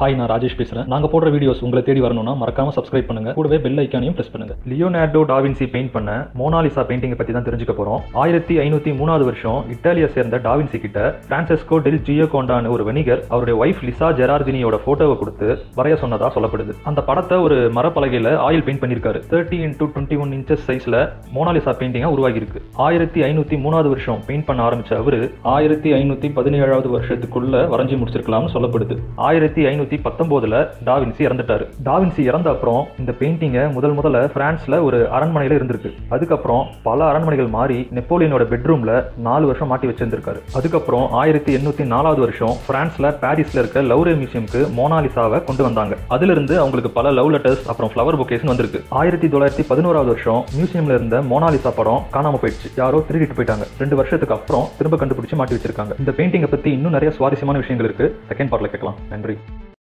hi நான் ராஜேஷ் பேசுறேன் நாங்க போடுற வீடியோஸ் உங்களை தேடி வரணும்னா மறக்காம சப்ஸ்கிரைப் பண்ணுங்க கூடவே பெல் ஐக்கானையும் பிரஸ் பண்ணுங்க லியோனார்டோ டாவின்சி பெயிண்ட் பண்ண மோனாலிசா பெயிண்டிங்கை பத்தி தான் தெரிஞ்சுக்க போறோம் ஆயிரத்தி ஐநூத்தி மூணாவது வருஷம் இத்தாலியை சேர்ந்த டாவின்சி கிட்ட பிரான்செஸ்கோ டெல் ஜியோ கோண்டான்னு ஒரு வணிகர் அவருடைய ஒய்ஃப் லிசா ஜெரார்டினியோட போட்டோவை கொடுத்து வரைய சொன்னதா சொல்லப்படுது அந்த படத்தை ஒரு மரப்பலகையில ஆயில் பெயிண்ட் பண்ணியிருக்காரு thirty into twenty one inches சைஸ்ல மோனாலிசா பெயிண்டிங்கா உருவாகி இருக்கு ஆயிரத்தி ஐநூத்தி மூணாவது வருஷம் பெயிண்ட் பண்ண ஆரம்பிச்ச அவரு ஆயிரத்தி ஐநூத்தி பதினேழாவது வருஷத்துக்குள்ள வரைஞ்சி முடிச்சிருக்கலாம்னு சொல்லப்படுது ஆயிரத்தி ஐநூத்தி பத்தொன்பதுல டாவின்சி இறந்துட்டாரு டாவின்சி இறந்த அப்புறம் இந்த பெயிண்டிங்கை முதல் முதல்ல பிரான்ஸ்ல ஒரு அரண்மனையில இருந்திருக்கு அதுக்கப்புறம் பல அரண்மனைகள் மாறி நெப்போலியனோட பெட்ரூம்ல நாலு வருஷம் மாட்டி வச்சிருந்திருக்காரு அதுக்கப்புறம் ஆயிரத்தி எண்ணூத்தி நாலாவது வருஷம் பிரான்ஸ்ல பாரிஸ்ல இருக்க லவ்ரே மியூசியம்க்கு மோனாலிசாவை கொண்டு வந்தாங்க அதுல இருந்து அவங்களுக்கு பல லவ் லெட்டர்ஸ் அப்புறம் ஃப்ளவர் புக்கேஸ்னு வந்திருக்கு ஆயிரத்தி தொள்ளாயிரத்தி பதினோராவது வருஷம் மியூசியம்ல இருந்த மோனாலிசா படம் காணாம போயிடுச்சு யாரோ திருடிட்டு போயிட்டாங்க ரெண்டு வருஷத்துக்கு அப்புறம் திரும்ப கண்டுபிடிச்சு மாட்டி வச்சிருக்காங்க இந்த பெயிண்டிங்கை பத்தி இன்னும் நிறைய சுவாரஸ்யமான விஷயங்கள் இருக்கு செகண்ட் பார்ட்ல கேட்கலாம் நன்றி